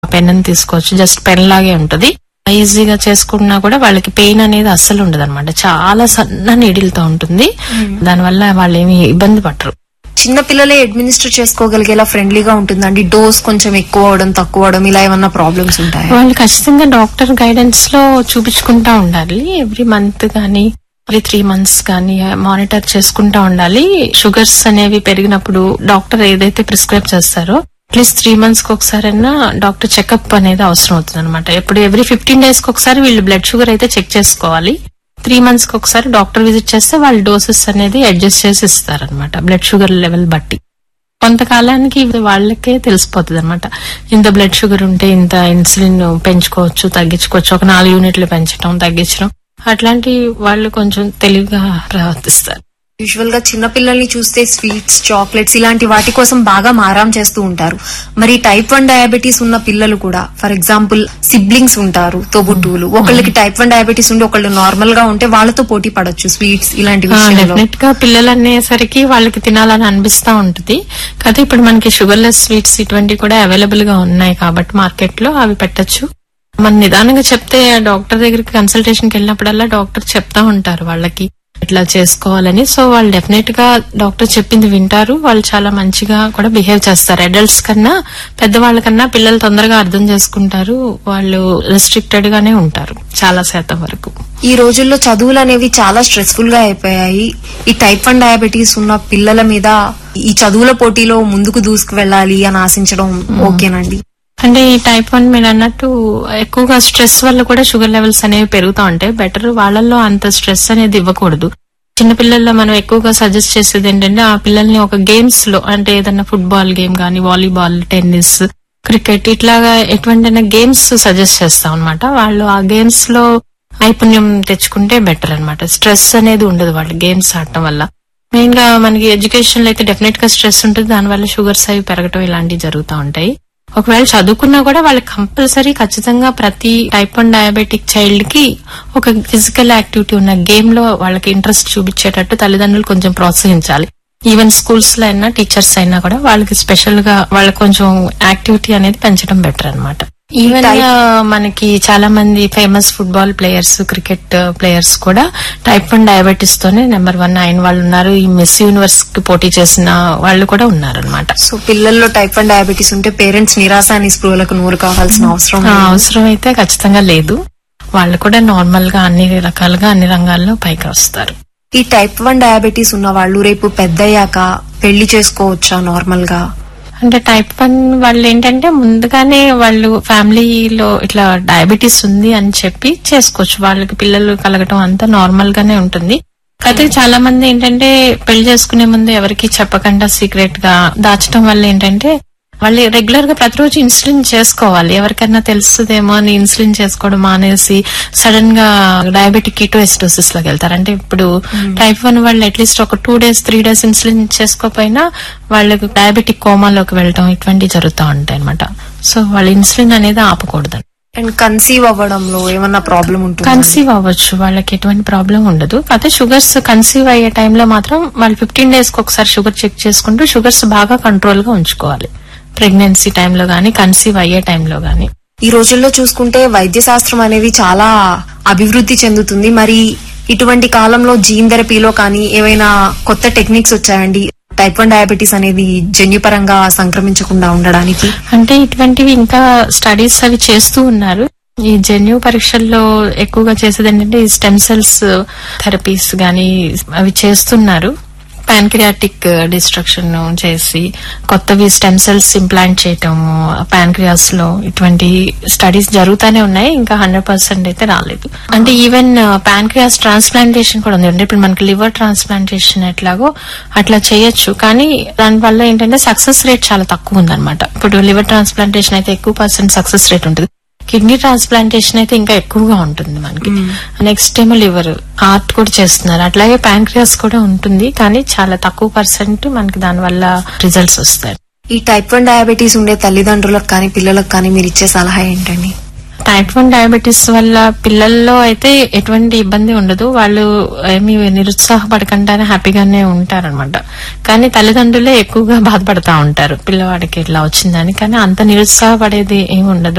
Pen అని తీసుకోవచ్చు just pen లాగే ఉంటది ఈజీగా చేసుకున్నా కూడా వాళ్ళకి పెయిన్ అనేది అస్సలు ఉండదు అనమాట చాలా సన్న నీడిల్తో ఉంటుంది దానివల్ల వాళ్ళు ఏమి ఇబ్బంది పడరు చిన్న పిల్లలే అడ్మినిస్టర్ చేసుకోగలిగేలా ఫ్రెండ్లీగా ఉంటుందండి డోస్ కొంచెం ఎక్కువ అవడం తక్కువ అవడం ఇలా ఏమన్నా ప్రాబ్లమ్స్ ఉంటాయా వాళ్ళు ఖచ్చితంగా డాక్టర్ గైడెన్స్ లో చూపించుకుంటా ఉండాలి ఎవ్రీ మంత్ గానీ ఎవ్రీ త్రీ మంత్స్ గానీ మానిటర్ చేసుకుంటా ఉండాలి షుగర్స్ అనేవి పెరిగినప్పుడు డాక్టర్ ఏదైతే ప్రిస్క్రైబ్ చేస్తారో అట్లీస్ట్ త్రీ మంత్స్ కి ఒకసారైనా డాక్టర్ చెకప్ అనేది అవసరం అవుతుంది అనమాట ఎప్పుడు ఎవ్రీ ఫిఫ్టీన్ డేస్ కి ఒకసారి వీళ్ళు బ్లడ్ షుగర్ అయితే చెక్ చేసుకోవాలి త్రీ మంత్స్ కి ఒకసారి డాక్టర్ విజిట్ చేస్తే వాళ్ళు డోసెస్ అనేది అడ్జస్ట్ చేసి ఇస్తారనమాట బ్లడ్ షుగర్ లెవెల్ బట్టి కొంతకాలానికి ఇది వాళ్ళకే తెలిసిపోతుంది అనమాట ఇంత బ్లడ్ షుగర్ ఉంటే ఇంత ఇన్సులిన్ పెంచుకోవచ్చు తగ్గించుకోవచ్చు ఒక నాలుగు యూనిట్లు పెంచడం తగ్గించడం అట్లాంటి వాళ్ళు కొంచెం తెలివిగా ప్రవర్తిస్తారు యూజువల్ గా చిన్న పిల్లల్ని చూస్తే స్వీట్స్ చాక్లెట్స్ ఇలాంటి వాటి కోసం బాగా మారాం చేస్తూ ఉంటారు మరి టైప్ వన్ డయాబెటీస్ ఉన్న పిల్లలు కూడా ఫర్ ఎగ్జాంపుల్ సిబ్లింగ్స్ ఉంటారు తోబుట్టువులు ఒకళ్ళకి టైప్ వన్ డయాబెటీస్ ఉండి ఒకళ్ళు నార్మల్ గా ఉంటే వాళ్ళతో పోటీ పడొచ్చు స్వీట్స్ ఇలాంటి విషయాల్లో డెఫినెట్ గా పిల్లలు అనేసరికి వాళ్ళకి తినాలని అనిపిస్తా ఉంటుంది కదా ఇప్పుడు మనకి షుగర్లెస్ స్వీట్స్ ఇటువంటివి కూడా అవైలబుల్ గా ఉన్నాయి కాబట్టి మార్కెట్ లో అవి పెట్టొచ్చు మన నిదానంగా చెప్తే డాక్టర్ దగ్గరికి కన్సల్టేషన్ కి వెళ్ళినప్పుడల్లా డాక్టర్ చెప్తా ఉంటారు వాళ్ళకి ఇట్లా చేసుకోవాలని సో వాళ్ళు డెఫినెట్ గా డాక్టర్ చెప్పింది వింటారు వాళ్ళు చాలా మంచిగా కూడా బిహేవ్ చేస్తారు అడల్ట్స్ కన్నా పెద్దవాళ్ళ కన్నా పిల్లలు తొందరగా అర్థం చేసుకుంటారు వాళ్ళు రెస్ట్రిక్టెడ్ గానే ఉంటారు చాలా శాతం వరకు ఈ రోజుల్లో చదువులు అనేవి చాలా స్ట్రెస్ఫుల్ గా అయిపోయాయి ఈ టైప్ వన్ డయాబెటీస్ ఉన్న పిల్లల మీద ఈ చదువుల పోటీలో ముందుకు దూసుకు వెళ్ళాలి అని ఆశించడం ఓకేనండి అంటే ఈ టైప్ వన్ మీరు అన్నట్టు ఎక్కువగా స్ట్రెస్ వల్ల కూడా షుగర్ లెవెల్స్ అనేవి పెరుగుతూ ఉంటాయి బెటర్ వాళ్ళల్లో అంత స్ట్రెస్ అనేది ఇవ్వకూడదు చిన్న పిల్లల్లో మనం ఎక్కువగా సజెస్ట్ చేసేది ఏంటంటే ఆ పిల్లల్ని ఒక గేమ్స్ లో అంటే ఏదైనా ఫుట్బాల్ గేమ్ కానీ వాలీబాల్ టెన్నిస్ క్రికెట్ ఇట్లాగా ఎటువంటి గేమ్స్ సజెస్ట్ చేస్తాం అనమాట వాళ్ళు ఆ గేమ్స్ లో నైపుణ్యం తెచ్చుకుంటే బెటర్ అన్నమాట స్ట్రెస్ అనేది ఉండదు వాళ్ళు గేమ్స్ ఆడటం వల్ల మెయిన్ గా మనకి ఎడ్యుకేషన్ లో అయితే డెఫినెట్ గా స్ట్రెస్ ఉంటుంది దానివల్ల షుగర్స్ అవి పెరగటం ఇలాంటివి జరుగుతూ ఉంటాయి ఒకవేళ చదువుకున్నా కూడా వాళ్ళకి కంపల్సరీ ఖచ్చితంగా ప్రతి టైప్ వన్ డయాబెటిక్ చైల్డ్ కి ఒక ఫిజికల్ యాక్టివిటీ ఉన్న గేమ్ లో వాళ్ళకి ఇంట్రెస్ట్ చూపించేటట్టు తల్లిదండ్రులు కొంచెం ప్రోత్సహించాలి ఈవెన్ స్కూల్స్ లో అయినా టీచర్స్ అయినా కూడా వాళ్ళకి స్పెషల్ గా వాళ్ళకి కొంచెం యాక్టివిటీ అనేది పెంచడం బెటర్ అన్నమాట ఈవెన్ మనకి చాలా మంది famous football players cricket players కూడా టైప్ వన్ డయాబెటీస్ తోనే నెంబర్ వన్ అయిన వాళ్ళు ఉన్నారు ఈ మిస్ యూనివర్స్ కి పోటీ చేసిన వాళ్ళు కూడా ఉన్నారు అనమాట సో పిల్లల్లో టైప్ వన్ డయాబెటీస్ ఉంటే పేరెంట్స్ నిరాశ నిస్పృహలకు నూరు కావాల్సిన అవసరం లేదు. అవసరం అయితే ఖచ్చితంగా లేదు వాళ్ళు కూడా నార్మల్ గా అన్ని రకాలుగా అన్ని రంగాల్లో పైకి వస్తారు ఈ టైప్ వన్ డయాబెటీస్ ఉన్న వాళ్ళు రేపు పెద్దయ్యాక పెళ్లి చేసుకోవచ్చా నార్మల్ గా అంటే టైప్ వన్ వాళ్ళు ఏంటంటే ముందుగానే వాళ్ళు ఫ్యామిలీలో ఇట్లా డయాబెటీస్ ఉంది అని చెప్పి చేసుకోవచ్చు వాళ్ళకి పిల్లలు కలగటం అంతా నార్మల్ గానే ఉంటుంది అయితే చాలా మంది ఏంటంటే పెళ్లి చేసుకునే ముందు ఎవరికి చెప్పకుండా సీక్రెట్ గా దాచడం వల్ల ఏంటంటే వాళ్ళు రెగ్యులర్ గా ప్రతిరోజు ఇన్సులిన్ చేసుకోవాలి ఎవరికైనా తెలుస్తుందేమో అని ఇన్సులిన్ చేసుకోవడం మానేసి సడన్ గా డయాబెటిక్ కీటోఎస్టోసిస్ లోకి వెళ్తారు అంటే ఇప్పుడు టైప్ వన్ వాళ్ళు అట్లీస్ట్ ఒక two days three days insulin చేసుకోకపోయినా వాళ్ళకి డయాబెటిక్ కోమాలోకి వెళ్ళడం ఇటువంటివి జరుగుతూ ఉంటాయి అనమాట సో వాళ్ళు ఇన్సులిన్ అనేది ఆపకూడదు అండ్ కన్సీవ్ అవ్వడంలో ఏమన్నా ప్రాబ్లం ఉంటుంది కన్సీవ్ అవ్వచ్చు వాళ్ళకి ఎటువంటి ప్రాబ్లం ఉండదు కాకపోతే షుగర్స్ కన్సీవ్ అయ్యే టైంలో మాత్రం వాళ్ళు ఫిఫ్టీన్ డేస్ కి ఒకసారి షుగర్ చెక్ చేసుకుంటూ షుగర్స్ బాగా కంట్రోల్ గా ఉంచుకోవాలి ప్రెగ్నెన్సీ టైంలో గానీ కన్సీవ్ అయ్యే టైంలో గానీ ఈ రోజుల్లో చూసుకుంటే వైద్య శాస్త్రం అనేది చాలా అభివృద్ధి చెందుతుంది మరి ఇటువంటి కాలంలో జీన్ థెరపీలో కానీ ఏవైనా కొత్త టెక్నిక్స్ వచ్చాయండి టైప్ వన్ డయాబెటీస్ అనేది జన్యుపరంగా సంక్రమించకుండా ఉండడానికి అంటే ఇటువంటివి ఇంకా స్టడీస్ అవి చేస్తూ ఉన్నారు ఈ జన్యు పరీక్షల్లో ఎక్కువగా చేసేది ఏంటంటే ఈ స్టెమ్ సెల్స్ థెరపీస్ గానీ అవి చేస్తున్నారు పాన్క్రియాటిక్ డిస్ట్రక్షన్ చేసి కొత్తవి స్టెమ్ సెల్స్ ఇంప్లాంట్ చేయటము పాన్క్రియాస్ లో ఇటువంటి స్టడీస్ జరుగుతూనే ఉన్నాయి ఇంకా హండ్రెడ్ పర్సెంట్ అయితే రాలేదు అంటే ఈవెన్ పాన్క్రియాస్ ట్రాన్స్ప్లాంటేషన్ కూడా ఉంది అంటే ఇప్పుడు మనకి లివర్ ట్రాన్స్ప్లాంటేషన్ ఎట్లాగో అట్లా చేయొచ్చు కానీ దానివల్ల ఏంటంటే సక్సెస్ రేట్ చాలా తక్కువ ఉందన్నమాట ఇప్పుడు లివర్ ట్రాన్స్ప్లాంటేషన్ అయితే ఎక్కువ పర్సెంట్ సక్సెస్ రేట్ ఉంటుంది కిడ్నీ ట్రాన్స్ప్లాంటేషన్ అయితే ఇంకా ఎక్కువగా ఉంటుంది మనకి నెక్స్ట్ ఏమో లివర్ హార్ట్ కూడా చేస్తున్నారు అట్లాగే ప్యాంక్రియాస్ కూడా ఉంటుంది కానీ చాలా తక్కువ పర్సెంట్ మనకి దానివల్ల రిజల్ట్స్ వస్తాయి ఈ టైప్ వన్ డయాబెటీస్ ఉండే తల్లిదండ్రులకు కానీ పిల్లలకు కానీ మీరు ఇచ్చే సలహా ఏంటండి టైప్ వన్ డయాబెటీస్ వల్ల పిల్లల్లో అయితే ఎటువంటి ఇబ్బంది ఉండదు వాళ్ళు ఏమి నిరుత్సాహపడకుండానే హ్యాపీగానే ఉంటారనమాట కానీ తల్లిదండ్రులే ఎక్కువగా బాధపడతా ఉంటారు పిల్లవాడికి ఇట్లా వచ్చిందని కానీ అంత నిరుత్సాహపడేది ఏమి ఉండదు